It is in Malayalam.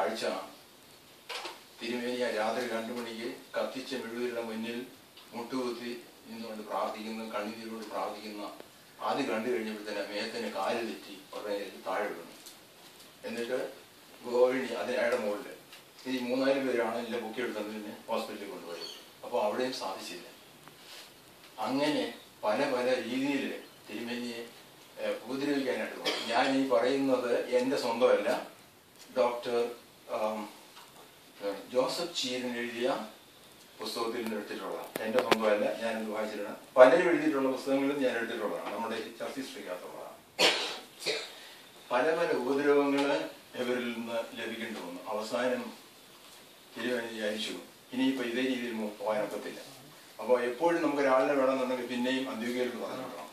കാഴ്ച തിരുമേനിയ രാത്രി രണ്ടു മണിക്ക് കത്തിച്ച മെഴുകുതിരിയുടെ മുന്നിൽ മുട്ടുകുത്തി നിന്നുകൊണ്ട് പ്രാർത്ഥിക്കുന്ന കണ്ണുനീരോട് പ്രാർത്ഥിക്കുന്ന അത് കണ്ടു കഴിഞ്ഞപ്പോഴത്തേന് മേഹത്തിന് കാല് തെറ്റി ഉടനെ താഴെ വീണു എന്നിട്ട് ഗോവിണി അതിന് അയാളുടെ മുകളിൽ ഈ മൂന്നാല് പേരാണ് എല്ലാം ബുക്ക് എടുത്തതിന് ഹോസ്പിറ്റലിൽ കൊണ്ടുപോയത് അപ്പോൾ അവിടെയും സാധിച്ചില്ല അങ്ങനെ പല പല രീതിയിൽ തിരുമേനിയെ ഏഹ്, ഉപദ്രവിക്കാനായിട്ട് നോക്കി. ഞാൻ ഈ പറയുന്നത് എൻ്റെ സ്വന്തമല്ല ഡോക്ടർ ആം, ഏഹ്, ജോസഫ് ചീരൻ എഴുതിയ പുസ്തകത്തിൽ നിന്ന് എടുത്തിട്ടുള്ളതാണ് എൻ്റെ സ്വന്തമല്ല ഞാനത് വായിച്ചിട്ടാണ് പലരും എഴുതിയിട്ടുള്ള പുസ്തകങ്ങളും ഞാൻ എടുത്തിട്ടുള്ളതാണ് നമ്മുടെ ചർച്ച ഹിസ്റ്ററിക്കകത്തുള്ളതാണ് പല പല ഉപദ്രവങ്ങൾ ഇവരിൽ നിന്ന് ലഭിക്കേണ്ടി വന്നു അവസാനം തിരുവനന്തപുരം വിചാരിച്ചു ഇനിയിപ്പോൾ ഇതേ രീതിയിൽ മുമ്പോട്ട് പോകാനൊക്കത്തില്ല അപ്പോൾ എപ്പോഴും നമുക്ക് ഒരാളിനെ വേണമെന്നുണ്ടെങ്കിൽ പിന്നെയും അന്ത്യോഗ്യയിലോട്ട് പറഞ്ഞു വിടണം